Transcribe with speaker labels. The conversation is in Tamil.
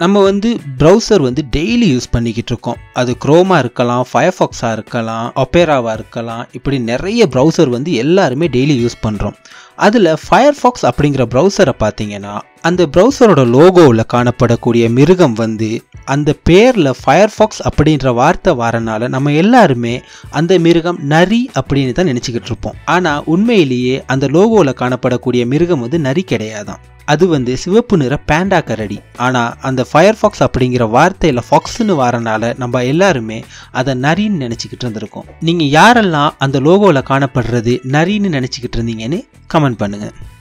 Speaker 1: நம்ம வந்து ப்ரௌசர் வந்து டெய்லி யூஸ் பண்ணிக்கிட்டு இருக்கோம் அது குரோமா இருக்கலாம் ஃபயர்ஃபாக்ஸாக இருக்கலாம் ஒப்பேராவாக இருக்கலாம் இப்படி நிறைய ப்ரௌசர் வந்து எல்லாருமே டெய்லி யூஸ் பண்ணுறோம் அதில் ஃபயர்ஃபாக்ஸ் அப்படிங்கிற ப்ரௌசரை பார்த்தீங்கன்னா அந்த ப்ரௌசரோட லோகோவில் காணப்படக்கூடிய மிருகம் வந்து அந்த பேரில் ஃபயர்ஃபாக்ஸ் அப்படின்ற வார்த்தை வரனால நம்ம எல்லாருமே அந்த மிருகம் நரி அப்படின்னு தான் நினச்சிக்கிட்டு இருப்போம் ஆனால் உண்மையிலேயே அந்த லோகோவில் காணப்படக்கூடிய மிருகம் வந்து நரி கிடையாதான் அது வந்து சிவப்பு நிற பேண்டா கரடி ஆனால் அந்த ஃபயர்ஃபாக்ஸ் அப்படிங்கிற வார்த்தையில் ஃபாக்ஸ்னு வரனால நம்ம எல்லாருமே அதை நரின்னு நினச்சிக்கிட்டு இருந்திருக்கோம் நீங்கள் யாரெல்லாம் அந்த லோகோவில் காணப்படுறது நரின்னு நினச்சிக்கிட்டு இருந்தீங்கன்னு கமெண்ட் பண்ணுங்கள்